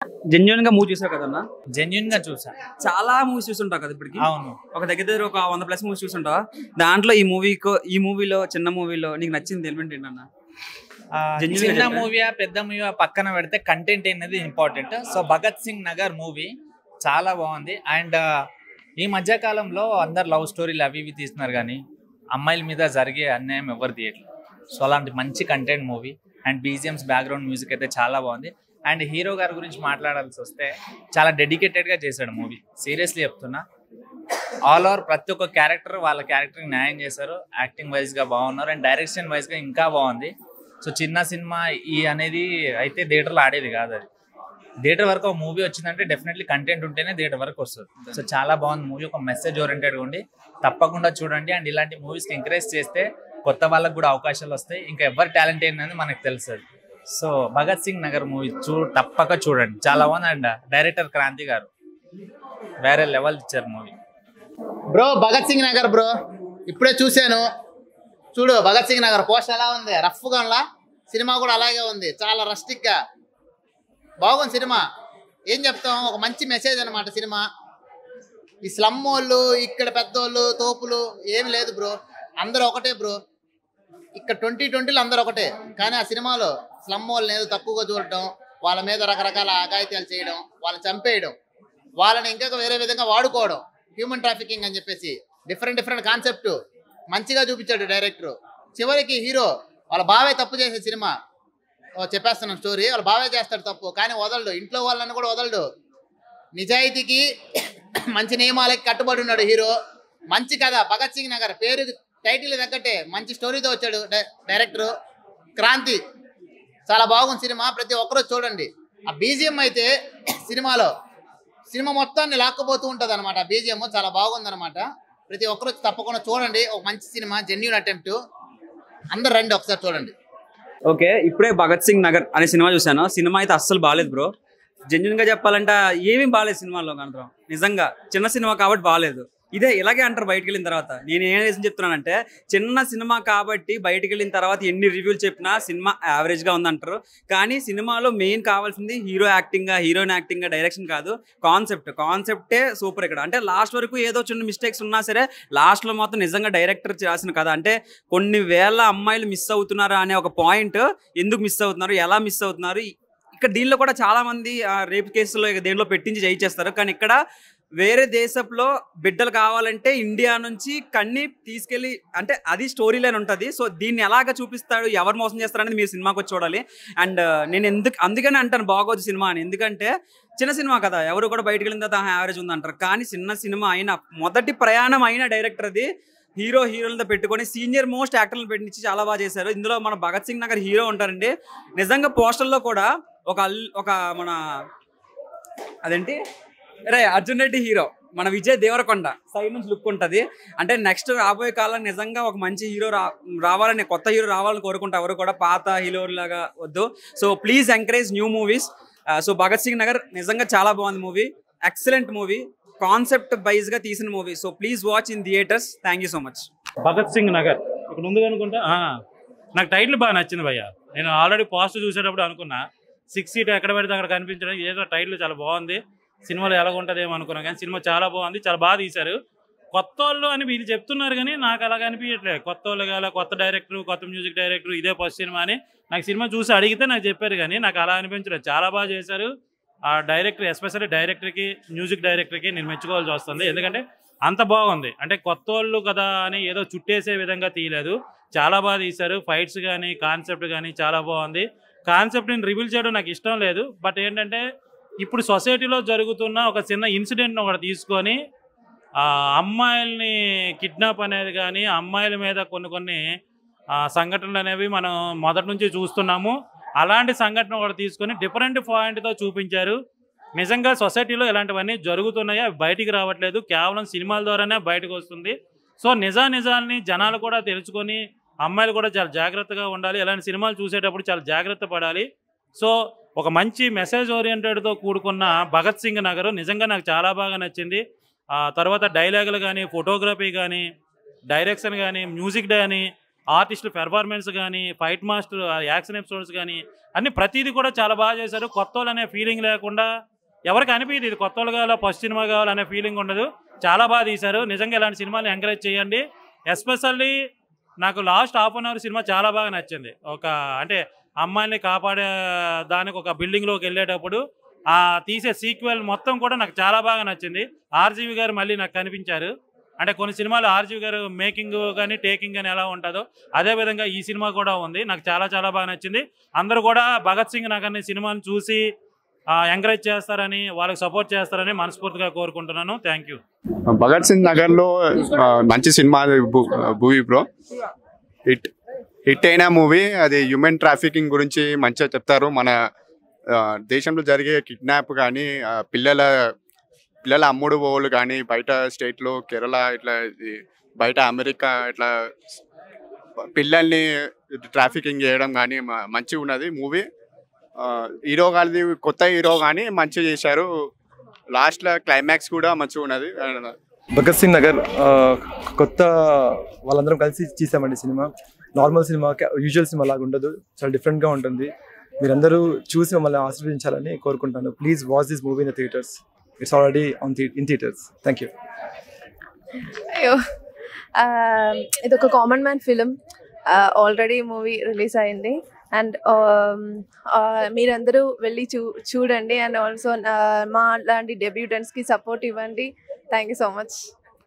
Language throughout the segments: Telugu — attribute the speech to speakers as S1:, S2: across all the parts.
S1: జెన్యున్ గా మూవీ చూసావు కదన్నా
S2: జెన్యున్ గా చూసా
S1: చాలా మూవీస్ చూసుంటావు కదా ఇప్పటికి
S2: అవును
S1: ఒక దగ్గర దగ్గర ఒక వంద ప్లస్ మూవీస్ చూసుంటావా దాంట్లో ఈ మూవీకో ఈ మూవీలో చిన్న మూవీలో నీకు నచ్చింది ఎలిమెంట్ ఏంటన్నా
S2: ఆ,
S1: Genuine గా
S2: చిన్న
S1: చెప్పా?
S2: మూవీ పెద్ద మూవీ పక్కన పెడితే కంటెంట్ అనేది important so Bhagat Singh Nagar movie చాలా బాగుంది అండ్ ఈ మధ్య కాలంలో అందరు లవ్ స్టోరీలు అవి ఇవి తీస్తున్నారు కానీ అమ్మాయిల మీద జరిగే అన్యాయం ఎవరు తీయట్లేదు సో అలాంటి మంచి content movie and BGMs background music అయితే చాలా బాగుంది అండ్ హీరో గారి గురించి మాట్లాడాల్సి వస్తే చాలా డెడికేటెడ్ గా చేశాడు మూవీ సీరియస్లీ చెప్తున్నా ఆల్ ఓవర్ ప్రతి ఒక్క క్యారెక్టర్ వాళ్ళ క్యారెక్టర్ న్యాయం చేశారు యాక్టింగ్ వైజ్ గా బాగున్నారు అండ్ డైరెక్షన్ వైజ్ గా ఇంకా బాగుంది సో చిన్న సినిమా ఈ అనేది అయితే థియేటర్లో ఆడేది కాదు అది థియేటర్ వరకు ఒక మూవీ వచ్చిందంటే డెఫినెట్లీ కంటెంట్ ఉంటేనే థియేటర్ వరకు వస్తుంది సో చాలా బాగుంది మూవీ ఒక మెసేజ్ ఓరియంటెడ్ ఉండి తప్పకుండా చూడండి అండ్ ఇలాంటి మూవీస్కి ఎంకరేజ్ చేస్తే కొత్త వాళ్ళకి కూడా అవకాశాలు వస్తాయి ఇంకా ఎవరి టాలెంట్ ఏంటనేది మనకు తెలుస్తుంది సో భగత్ సింగ్ నగర్ మూవీ చూ తప్పక చూడండి చాలా బాగుంది అండ్ డైరెక్టర్ క్రాంతి గారు వేరే లెవెల్ ఇచ్చారు movie
S3: bro Bhagat Singh Nagar bro ఇప్పుడే చూశాను చూడు భగత్ సింగ్ నగర్ పోస్ట్ ఎలా ఉంది రఫ్గా ఉందా సినిమా కూడా అలాగే ఉంది చాలా రస్టిక్గా బాగుంది సినిమా ఏం చెప్తాం ఒక మంచి మెసేజ్ అనమాట సినిమా ఈ స్లమ్ వాళ్ళు ఇక్కడ పెద్దోళ్ళు తోపులు ఏమి లేదు బ్రో అందరూ ఒకటే బ్రో ఇక్కడ ట్వంటీ ట్వంటీలో అందరూ ఒకటే కానీ ఆ సినిమాలో స్లమ్ వాళ్ళని ఏదో తక్కువగా చూడటం వాళ్ళ మీద రకరకాల అఘాయిత్యాలు చేయడం వాళ్ళని చంపేయడం వాళ్ళని ఇంకా వేరే విధంగా వాడుకోవడం హ్యూమన్ ట్రాఫికింగ్ అని చెప్పేసి డిఫరెంట్ డిఫరెంట్ కాన్సెప్ట్ మంచిగా చూపించాడు డైరెక్టర్ చివరికి హీరో వాళ్ళ బావే తప్పు చేసే సినిమా ఓ చెప్పేస్తున్నాం స్టోరీ వాళ్ళ బావే చేస్తాడు తప్పు కానీ వదలడు ఇంట్లో వాళ్ళని కూడా వదలడు నిజాయితీకి మంచి నియమాలకి కట్టుబడి ఉన్నాడు హీరో మంచి కథ భగత్ సింగ్ నగర్ పేరు టైటిల్ తగ్గట్టే మంచి స్టోరీతో వచ్చాడు డై- డైరెక్టర్ క్రాంతి చాలా బాగుంది సినిమా ప్రతి ఒక్కరూ చూడండి ఆ బీజిఎం అయితే సినిమాలో సినిమా మొత్తాన్ని లాక్కుపోతూ ఉంటుంది అనమాట బీజిఎం చాలా బాగుంది అనమాట ప్రతి ఒక్కరు తప్పకుండా చూడండి ఒక మంచి సినిమా జెన్యున్ అటెంప్ట్ అందరు రండి ఒకసారి చూడండి
S1: ఓకే ఇప్పుడే భగత్ సింగ్ నగర్ అనే సినిమా చూశాను సినిమా అయితే అస్సలు బాగాలేదు బ్రో జెన్యున్ గా చెప్పాలంటే ఏమీ బాగాలేదు సినిమాలో మాత్రం నిజంగా చిన్న సినిమా కాబట్టి బాగాలేదు ఇదే ఇలాగే అంటారు బయటికి వెళ్ళిన తర్వాత నేను ఏం చేసి చెప్తున్నానంటే చిన్న సినిమా కాబట్టి బయటికి వెళ్ళిన తర్వాత ఎన్ని రివ్యూలు చెప్పినా సినిమా యావరేజ్ గా ఉందంటారు కానీ సినిమాలో మెయిన్ కావాల్సింది హీరో యాక్టింగ్ గా హీరోయిన్ యాక్టింగ్ గా డైరెక్షన్ కాదు కాన్సెప్ట్ కాన్సెప్టే సూపర్ ఇక్కడ అంటే లాస్ట్ వరకు ఏదో చిన్న మిస్టేక్స్ ఉన్నా సరే లాస్ట్ లో మాత్రం నిజంగా డైరెక్టర్ చేసిన కథ అంటే కొన్ని వేల అమ్మాయిలు మిస్ అవుతున్నారా అనే ఒక పాయింట్ ఎందుకు మిస్ అవుతున్నారు ఎలా మిస్ అవుతున్నారు ఇ- ఇక్కడ దీనిలో కూడా చాలా మంది రేపు కేసులో ఇక దేనిలో పెట్టించి జై చేస్తారు కానీ ఇక్కడ వేరే దేశంలో బిడ్డలు కావాలంటే ఇండియా నుంచి కన్ని తీసుకెళ్లి అంటే అది స్టోరీ లైన్ ఉంటుంది సో దీన్ని ఎలాగ చూపిస్తాడు ఎవరు మోసం చేస్తారు అనేది మీరు సినిమాకి వచ్చి చూడాలి అండ్ నేను ఎందుకు అందుకనే అంటాను బాగోదు సినిమా అని ఎందుకంటే చిన్న సినిమా కదా ఎవరు కూడా బయటకు వెళ్ళిన తర్వాత యావరేజ్ ఉందంటారు కానీ చిన్న సినిమా అయిన మొదటి ప్రయాణం అయిన డైరెక్టర్ అది హీరో హీరోలతో పెట్టుకొని సీనియర్ మోస్ట్ యాక్టర్లను పెట్టించి చాలా బాగా చేశారు ఇందులో మన భగత్ సింగ్ నగర్ హీరో ఉంటారండి నిజంగా పోస్టర్లో కూడా ఒక అల్- ఒక మన అదేంటి రే అర్జున్ రెడ్డి హీరో మన విజయ్ దేవరకొండ సైడ్ నుంచి లుక్ ఉంటుంది అంటే నెక్స్ట్ రాబోయే కాలం నిజంగా ఒక మంచి హీరో రా రావాలని కొత్త హీరో రావాలని కోరుకుంటా ఎవరు కూడా పాత హీరో లాగా వద్దు so please encourage new movies so Bhagat Singh Nagar నిజంగా చాలా బాగుంది movie excellent movie concept wise గా తీసిన movie so please watch in theatres thank you so much
S4: Bhagat Singh Nagar ఇక్కడ ఉంది అనుకుంటా ఆ, నాకు టైటిల్ బాగా నచ్చింది భయ్య నేను ఆల్రెడీ పాస్ట్ చూసేటప్పుడు అనుకున్నా సిక్స్ సీట్ ఎక్కడ పెడితే అక్కడ కనిపించడం ఏదో టైటిల్ చాలా బాగుంది సినిమాలో ఎలా ఉంటుందేమో అనుకున్నా కానీ సినిమా చాలా బాగుంది చాలా బాగా తీశారు కొత్త వాళ్ళు అని వీళ్ళు చెప్తున్నారు కానీ నాకు అలా కనిపించట్లేదు కొత్త వాళ్ళు కాల కొత్త డైరెక్టర్ కొత్త మ్యూజిక్ డైరెక్టర్ ఇదే ఫస్ట్ సినిమా అని నాకు సినిమా చూసి అడిగితే నాకు చెప్పారు కానీ నాకు అలా అనిపించలేదు చాలా బాగా చేశారు ఆ డైరెక్టర్ ఎస్పెషల్లీ డైరెక్టర్కి మ్యూజిక్ డైరెక్టర్కి నేను మెచ్చుకోవాల్సి వస్తుంది ఎందుకంటే అంత బాగుంది అంటే కొత్త వాళ్ళు కదా అని ఏదో చుట్టేసే విధంగా తీయలేదు చాలా బాగా తీశారు ఫైట్స్ కానీ కాన్సెప్ట్ కానీ చాలా బాగుంది కాన్సెప్ట్ని రివీల్ చేయడం నాకు ఇష్టం లేదు బట్ ఏంటంటే ఇప్పుడు సొసైటీలో జరుగుతున్న ఒక చిన్న ఇన్సిడెంట్ని ఒకటి తీసుకొని ఆ అమ్మాయిల్ని కిడ్నాప్ అనేది కానీ అమ్మాయిల మీద కొన్ని కొన్ని ఆ, సంఘటనలు అనేవి మనం మొదటి నుంచి చూస్తున్నాము అలాంటి సంఘటన ఒకటి తీసుకొని డిఫరెంట్ పాయింట్తో చూపించారు నిజంగా సొసైటీలో ఇలాంటివన్నీ జరుగుతున్నాయి అవి బయటికి రావట్లేదు కేవలం సినిమాల ద్వారానే బయటకు వస్తుంది సో నిజా నిజాల్ని జనాలు కూడా తెలుసుకొని అమ్మాయిలు కూడా చాలా జాగ్రత్తగా ఉండాలి ఇలాంటి సినిమాలు చూసేటప్పుడు చాలా జాగ్రత్త పడాలి సో ఒక మంచి మెసేజ్ ఓరియంటెడ్తో కూడుకున్న భగత్ సింగ్ నగర్ నిజంగా నాకు చాలా బాగా నచ్చింది ఆ తర్వాత డైలాగులు కానీ ఫోటోగ్రఫీ కానీ డైరెక్షన్ కానీ మ్యూజిక్ కానీ ఆర్టిస్టుల పెర్ఫార్మెన్స్ కానీ ఫైట్ మాస్టర్ యాక్షన్ ఎపిసోడ్స్ కానీ అన్ని ప్రతిదీ కూడా చాలా బాగా చేశారు కొత్త వాళ్ళు అనే ఫీలింగ్ లేకుండా ఎవరికి అనిపించదు ఇది కొత్త వాళ్ళు కావాలా ఫస్ట్ సినిమా కావాలనే ఫీలింగ్ ఉండదు చాలా బాగా తీశారు నిజంగా ఇలాంటి సినిమాలు ఎంకరేజ్ చేయండి ఎస్పెషల్లీ నాకు లాస్ట్ హాఫ్ అన్ అవర్ సినిమా చాలా బాగా నచ్చింది ఒక అంటే అమ్మాయిని కాపాడే దానికి ఒక బిల్డింగ్లోకి వెళ్ళేటప్పుడు ఆ తీసే సీక్వెల్ మొత్తం కూడా నాకు చాలా బాగా నచ్చింది ఆర్జీవి గారు మళ్ళీ నాకు కనిపించారు అంటే కొన్ని సినిమాలు ఆర్జీవి గారు మేకింగ్ కానీ టేకింగ్ కానీ ఎలా ఉంటుందో అదే విధంగా ఈ సినిమా కూడా ఉంది నాకు చాలా చాలా బాగా నచ్చింది అందరూ కూడా భగత్ సింగ్ నగర్ని సినిమాని చూసి ఎంకరేజ్ చేస్తారని వాళ్ళకి సపోర్ట్ చేస్తారని మనస్ఫూర్తిగా కోరుకుంటున్నాను థ్యాంక్ యూ
S5: భగత్ సింగ్ నగర్ లో ఆ, మంచి సినిమా మూవీ బ్రో హిట్ హిట్ అయిన మూవీ అది హ్యూమన్ ట్రాఫికింగ్ గురించి మంచిగా చెప్తారు మన ఆ, దేశంలో జరిగే కిడ్నాప్ కానీ ఆ, పిల్లల పిల్లల అమ్ముడు పోవులు కానీ బయట స్టేట్లో కేరళ ఇట్లా ఇది బయట అమెరికా ఇట్లా పిల్లల్ని ట్రాఫికింగ్ చేయడం కానీ మ- మంచిగా ఉన్నది మూవీ హీరో గారిది కొత్త హీరో కానీ మంచిగా చేశారు లాస్ట్లో క్లైమాక్స్ కూడా మంచిగా ఉన్నది
S6: భగత్ సింగ్ నగర్ ఆ, కొత్త వాళ్ళందరం కలిసి చేసామండి సినిమా నార్మల్ సినిమా యూజువల్ సినిమా లాగా ఉండదు చాలా డిఫరెంట్గా ఉంటుంది మీరందరూ చూసి మమ్మల్ని ఆశీర్వదించాలని కోరుకుంటాను please watch this movie in theaters it's already on in theatres thank you
S7: అయ్యో ఇది ఒక common man film already movie release అయింది అండ్ మీరందరూ వెళ్ళి చూ చూడండి అండ్ ఆల్సో మా లాంటి డెబ్యూటెంట్స్కి సపోర్ట్ ఇవ్వండి thank you so much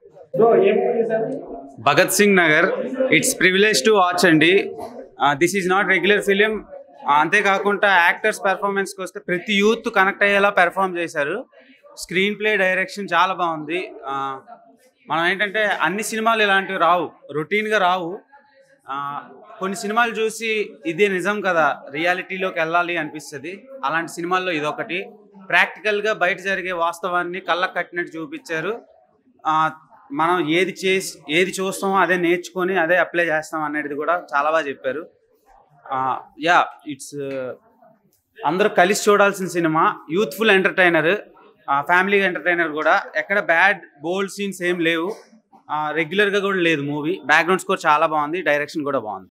S1: Bhagat Singh Nagar it's privilege to watch అండి this is not regular film అంతేకాకుండా యాక్టర్స్ పెర్ఫార్మెన్స్కి వస్తే ప్రతి యూత్ కనెక్ట్ అయ్యేలా పెర్ఫామ్ చేశారు స్క్రీన్ ప్లే డైరెక్షన్ చాలా బాగుంది ఆ, మనం ఏంటంటే అన్ని సినిమాలు ఇలాంటివి రావు రొటీన్గా రావు ఆ, కొన్ని సినిమాలు చూసి ఇదే నిజం కదా రియాలిటీలోకి వెళ్ళాలి అనిపిస్తుంది అలాంటి సినిమాల్లో ఇదొకటి ప్రాక్టికల్గా బయట జరిగే వాస్తవాన్ని కళ్ళకు కట్టినట్టు చూపించారు ఆ, మనం ఏది చేసి ఏది చూస్తామో అదే నేర్చుకొని అదే అప్లై చేస్తాం అనేది కూడా చాలా బాగా చెప్పారు యా ఇట్స్ అందరూ కలిసి చూడాల్సిన సినిమా యూత్ఫుల్ ఎంటర్టైనర్ ఫ్యామిలీ ఎంటర్టైనర్ కూడా ఎక్కడ బ్యాడ్ బోల్డ్ సీన్స్ ఏం లేవు రెగ్యులర్గా కూడా లేదు మూవీ బ్యాక్గ్రౌండ్ స్కోర్ చాలా బాగుంది డైరెక్షన్ కూడా బాగుంది